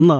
ഇന്ന്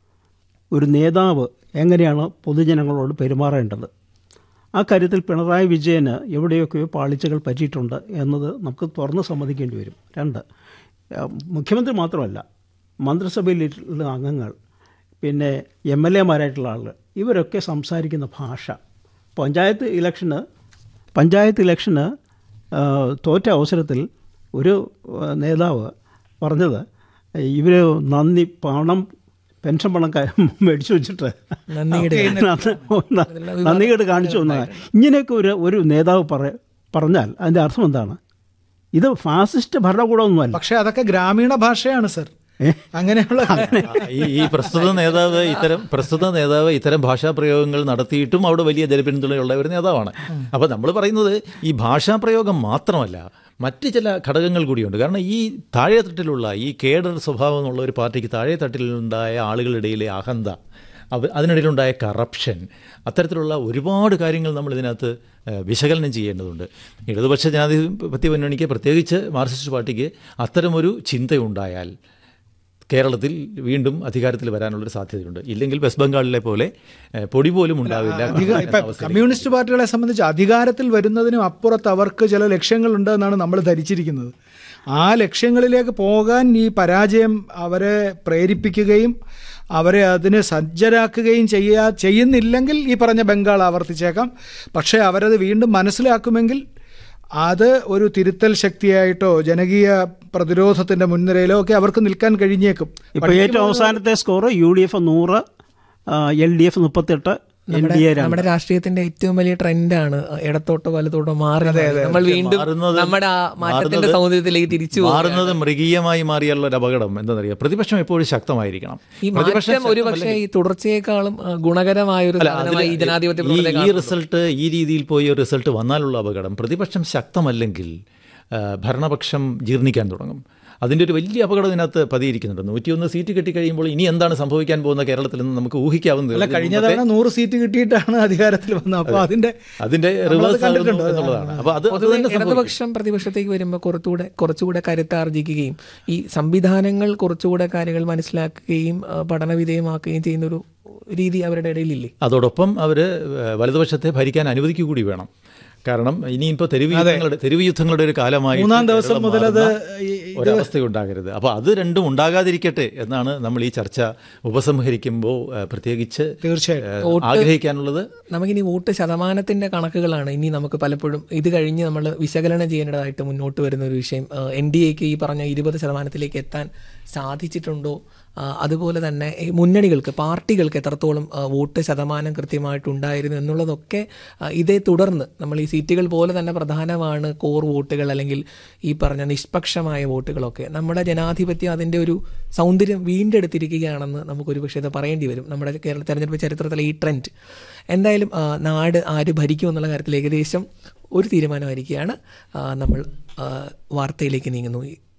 ഒരു നേതാവ് എങ്ങനെയാണ് പൊതുജനങ്ങളോട് പെരുമാറേണ്ടത് ആ കാര്യത്തിൽ പിണറായി വിജയന് എവിടെയൊക്കെയോ പാളിച്ചകൾ പറ്റിയിട്ടുണ്ട് എന്നത് നമുക്ക് തുറന്ന് സമ്മതിക്കേണ്ടി വരും രണ്ട് ഏഹ് മുഖ്യമന്ത്രി മാത്രമല്ല മന്ത്രിസഭയിലുള്ള അംഗങ്ങൾ പിന്നെ എം എൽ എമാരായിട്ടുള്ള ആളുകൾ ഇവരൊക്കെ സംസാരിക്കുന്ന ഭാഷ പഞ്ചായത്ത് ഇലക്ഷന് പഞ്ചായത്ത് ഇലക്ഷന് ആ, തോറ്റ അവസരത്തിൽ ഒരു ആ, നേതാവ് പറഞ്ഞത് ഇവർ നന്ദി പണം പെൻഷൻ പണം ക- മേടിച്ചു വെച്ചിട്ട് നന്ദികേട് നന്ദികേട് കാണിച്ചു വന്നത് ഇങ്ങനെയൊക്കെ ഒരു ഒരു നേതാവ് പറ പറഞ്ഞാൽ അതിൻ്റെ അർത്ഥം എന്താണ് ഇത് ഫാസിസ്റ്റ് ഭരണകൂടമൊന്നുമല്ല പക്ഷെ അതൊക്കെ ഗ്രാമീണ ഭാഷയാണ് സർ ഏ? അങ്ങനെയുള്ള ഈ ഈ പ്രസ്തുത നേതാവ് ഇത്തരം പ്രസ്തുത നേതാവ് ഇത്തരം ഭാഷാ പ്രയോഗങ്ങൾ നടത്തിയിട്ടും അവിടെ വലിയ ജനപിന്തുണയുള്ള ഒരു നേതാവാണ് അപ്പോൾ നമ്മൾ പറയുന്നത് ഈ ഭാഷാ പ്രയോഗം മാത്രമല്ല മറ്റ് ചില ഘടകങ്ങൾ കൂടിയുണ്ട് കാരണം ഈ താഴെ തട്ടിലുള്ള ഈ കേഡർ സ്വഭാവം എന്നുള്ള ഒരു പാർട്ടിക്ക് താഴെ തട്ടിലുണ്ടായ ആളുകളുടെ ഇടയിലെ അഹന്ത അവ അതിനിടയിലുണ്ടായ കറപ്ഷൻ അത്തരത്തിലുള്ള ഒരുപാട് കാര്യങ്ങൾ നമ്മൾ ഇതിനകത്ത് ഏഹ്, വിശകലനം ചെയ്യേണ്ടതുണ്ട് ഇടതുപക്ഷ ജനാധിപത്യ മുന്നണിക്ക് പ്രത്യേകിച്ച് മാർക്സിസ്റ്റ് പാർട്ടിക്ക് അത്തരമൊരു ചിന്തയുണ്ടായാൽ കേരളത്തിൽ വീണ്ടും അധികാരത്തിൽ വരാനുള്ളൊരു സാധ്യതയുണ്ട് ഇല്ലെങ്കിൽ വെസ്റ്റ് ബംഗാളിലെ പോലെ ഏഹ്, പൊടി പോലും ഉണ്ടാവില്ല അധിക- ഇപ്പൊ എന്ന അവസ്ഥയിലേക്ക് കമ്മ്യൂണിസ്റ്റ് പാർട്ടികളെ സംബന്ധിച്ച് അധികാരത്തിൽ വരുന്നതിനും അപ്പുറത്ത് അവർക്ക് ചില ലക്ഷ്യങ്ങളുണ്ട് എന്നാണ് നമ്മൾ ധരിച്ചിരിക്കുന്നത് ആ ലക്ഷ്യങ്ങളിലേക്ക് പോകാൻ ഈ പരാജയം അവരെ പ്രേരിപ്പിക്കുകയും അവരെ അതിന് സജ്ജരാക്കുകയും ചെയ്യാ ചെയ്യുന്നില്ലെങ്കിൽ ഈ പറഞ്ഞ ബംഗാൾ ആവർത്തിച്ചേക്കാം പക്ഷേ അവരത് വീണ്ടും മനസ്സിലാക്കുമെങ്കിൽ അത് ഒരു തിരുത്തൽ ശക്തിയായിട്ടോ ജനകീയ പ്രതിരോധത്തിന്റെ മുൻനിരയിലോ ഒക്കെ അവർക്ക് നിൽക്കാൻ കഴിഞ്ഞേക്കും ഇപ്പോൾ ഏറ്റവും അവസാനത്തെ സ്കോർ യു ഡി എഫ് നൂറ് എൽ ഡി എഫ് മുപ്പത്തെട്ട് എൻ നമ്മുടെ ഡി എ നമ്മുടെ രാഷ്ട്രീയത്തിന്റെ ഏറ്റവും വലിയ ട്രെൻഡാണ് ഇടത്തോട്ടോ വലത്തോട്ടോ മാറി മാറി. നമ്മൾ വീണ്ടും മാറുന്നത് നമ്മുടെ ആ മാറ്റത്തിന്റെ മാറുന്നത് സൗന്ദര്യത്തിലേക്ക് തിരിച്ചു പോകും മാറുന്നത് മൃഗീയമായി മാറിയുള്ള ഒരു അപകടം എന്താണെന്നറിയാം പ്രതിപക്ഷം എപ്പോഴും ശക്തമായിരിക്കണം ഈ പ്രതിപക്ഷം മാറ്റം ഒരു പക്ഷേ ഈ തുടർച്ചയേക്കാളും ആ, ഗുണകരമായ ഒരു അല്ല, സാധനമായി ഈ അതില് ജനാധിപത്യ ഈ- പ്രവർത്തകരെ ഈ കാണുന്നു. റിസൾട്ട് ഈ രീതിയിൽ പോയി ഒരു റിസൾട്ട് വന്നാലുള്ള അപകടം പ്രതിപക്ഷം ശക്തമല്ലെങ്കിൽ ആ, ഭരണപക്ഷം ജീർണിക്കാൻ തുടങ്ങും അതിൻ്റെ ഒരു വലിയ അപകടം ഇതിനകത്ത് പതിയിരിക്കുന്നുണ്ട് നൂറ്റിയൊന്ന് സീറ്റ് കിട്ടിക്കഴിയുമ്പോൾ ഇനി എന്താണ് സംഭവിക്കാൻ പോകുന്ന കേരളത്തിൽ നിന്ന് നമുക്ക് ഊഹിക്കാവുന്നത് അല്ല കഴിഞ്ഞ തവണ നൂറ് സീറ്റ് കിട്ടിയിട്ടാണ് അധികാരത്തിൽ വന്നത് അപ്പോൾ അതിന്റെ അതിന്റെ നമ്മളത് റിവേഴ്സ് കണ്ടിട്ടുണ്ട്. എന്നുള്ളതാണ് അപ്പോൾ അത് അത് പൊതുവെ തന്നെ സംഭവിക്കും. ഇടതുപക്ഷം പ്രതിപക്ഷത്തേക്ക് വരുമ്പോൾ കുറച്ചുകൂടെ കുറച്ചുകൂടെ കരുത്താർജിക്കുകയും ഈ സംവിധാനങ്ങൾ കുറച്ചുകൂടെ കാര്യങ്ങൾ മനസ്സിലാക്കുകയും ആ, പഠനവിധേയമാക്കുകയും ചെയ്യുന്ന ഒരു രീതി അവരുടെ ഇടയിലില്ലേ അതോടൊപ്പം അവർ വലതുപക്ഷത്തെ ഭരിക്കാൻ അനുവദിക്കുക കൂടി വേണം കാരണം ഇനിയിപ്പോൾ തെരുവ് യുദ്ധങ്ങളുടെ തെരുവ് യുദ്ധങ്ങളുടെ ഒരു കാലമായി മൂന്നാം ദിവസം മുതൽ അത് ഈ- ഒരവസ്ഥയുണ്ടാകരുത് അപ്പോൾ അത് രണ്ടും ഉണ്ടാകാതിരിക്കട്ടെ എന്നാണ് നമ്മൾ ഈ ചർച്ച ഉപസംഹരിക്കുമ്പോൾ ഏഹ്, പ്രത്യേകിച്ച് തീർച്ചയായിട്ടും ഏഹ്, ആഗ്രഹിക്കാനുള്ളത് നമുക്കിനി വോട്ട് ശതമാനത്തിന്റെ കണക്കുകളാണ് ഇനി നമുക്ക് പലപ്പോഴും ഇത് കഴിഞ്ഞ് നമ്മൾ വിശകലനം ചെയ്യേണ്ടതായിട്ട് മുന്നോട്ട് വരുന്ന ഒരു വിഷയം എൻ ഡി എക്ക് ഈ പറഞ്ഞ ഇരുപത് ശതമാനത്തിലേക്ക് എത്താൻ സാധിച്ചിട്ടുണ്ടോ ആ, അതുപോലെ തന്നെ ഈ മുന്നണികൾക്ക് പാർട്ടികൾക്ക് എത്രത്തോളം ആ, വോട്ട് ശതമാനം കൃത്യമായിട്ടുണ്ടായിരുന്നു എന്നുള്ളതൊക്കെ ആ, ഇതേ തുടർന്ന് നമ്മൾ ഈ സീറ്റുകൾ പോലെ തന്നെ പ്രധാനമാണ് കോർ വോട്ടുകൾ അല്ലെങ്കിൽ ഈ പറഞ്ഞ നിഷ്പക്ഷമായ വോട്ടുകളൊക്കെ നമ്മുടെ ജനാധിപത്യം അതിൻ്റെ ഒരു സൗന്ദര്യം വീണ്ടെടുത്തിരിക്കുകയാണെന്ന് നമുക്കൊരു പക്ഷേ ഇത് പറയേണ്ടി വരും നമ്മുടെ കേരള തെരഞ്ഞെടുപ്പ് ചരിത്രത്തിലെ ഈ ട്രെൻഡ് എന്തായാലും ആ, നാട് ആര് ഭരിക്കും എന്നുള്ള കാര്യത്തിൽ ഏകദേശം ഒരു തീരുമാനമായിരിക്കുകയാണ് ആ, നമ്മൾ ആ, വാർത്തയിലേക്ക് നീങ്ങുന്നു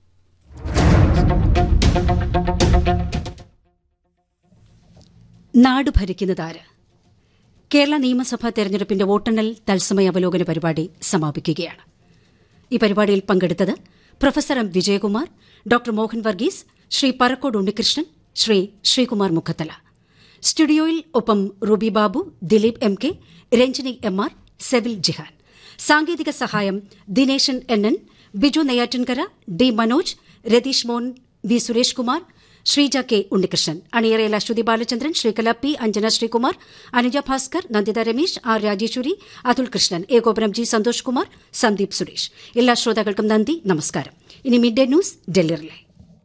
നാട് ഭരിക്കുന്നതാര് കേരള നിയമസഭാ തെരഞ്ഞെടുപ്പിന്റെ വോട്ടെണ്ണൽ തത്സമയ അവലോകന പരിപാടി സമാപിക്കുകയാണ് ഈ പരിപാടിയിൽ പങ്കെടുത്തത് professor M Vijayakumar doctor Mohan Varghese Shri Parakode Unnikrishnan Shri Sreekumar Mukhathala സ്റ്റുഡിയോയിൽ ഒപ്പം Ruby Babu Dileep M K Ranjini M R Sevil Jihan സാങ്കേതിക സഹായം Dineshan N N Biju Neyyattinkara D Manoj Ratheesh Mon V Suresh Kumar Sreeja K Unnikrishnan അണിയറയിൽ അശ്വതി ബാലചന്ദ്രൻ ശ്രീകല പി അഞ്ജന ശ്രീകുമാർ അനുജ ഭാസ്കർ നന്ദിത രമേശ് ആർ രാജേശ്വരി അതുൽ കൃഷ്ണൻ ഏകോപനം ജി സന്തോഷ് കുമാർ സന്ദീപ് സുരേഷ് എല്ലാ ശ്രോതാക്കൾക്കും നന്ദി നമസ്കാരം ഇനി മിഡ് ഡേ ന്യൂസ് ഡൽഹിയിലെ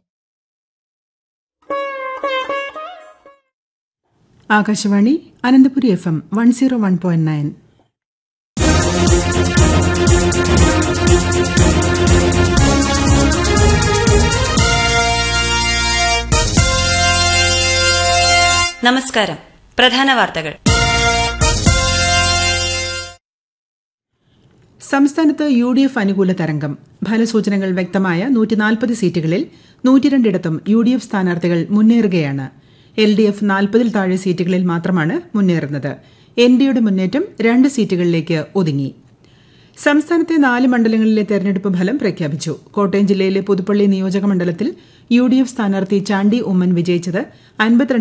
Akashvani Ananthapuri F M one zero one point nine നമസ്കാരം പ്രധാന വാർത്തകൾ സംസ്ഥാനത്ത് യു ഡി എഫ് അനുകൂല തരംഗം ഫലസൂചനകൾ വ്യക്തമായ നൂറ്റിനാൽപ്പത് സീറ്റുകളിൽ നൂറ്റിരണ്ടിടത്തും യു ഡി എഫ് സ്ഥാനാർത്ഥികൾ മുന്നേറുകയാണ് എൽ ഡി എഫ് നാൽപ്പതിൽ താഴെ സീറ്റുകളിൽ മാത്രമാണ് മുന്നേറുന്നത് എൻ ഡിയുടെ മുന്നേറ്റം രണ്ട് സീറ്റുകളിലേക്ക് ഒതുങ്ങി സംസ്ഥാനത്തെ നാല് മണ്ഡലങ്ങളിലെ തെരഞ്ഞെടുപ്പ് ഫലം പ്രഖ്യാപിച്ചു കോട്ടയം ജില്ലയിലെ പുതുപ്പള്ളി നിയോജക മണ്ഡലത്തിൽ യു ഡി എഫ് സ്ഥാനാർത്ഥി ചാണ്ടി ഉമ്മൻ വിജയിച്ചത് അൻപത്തിരണ്ട്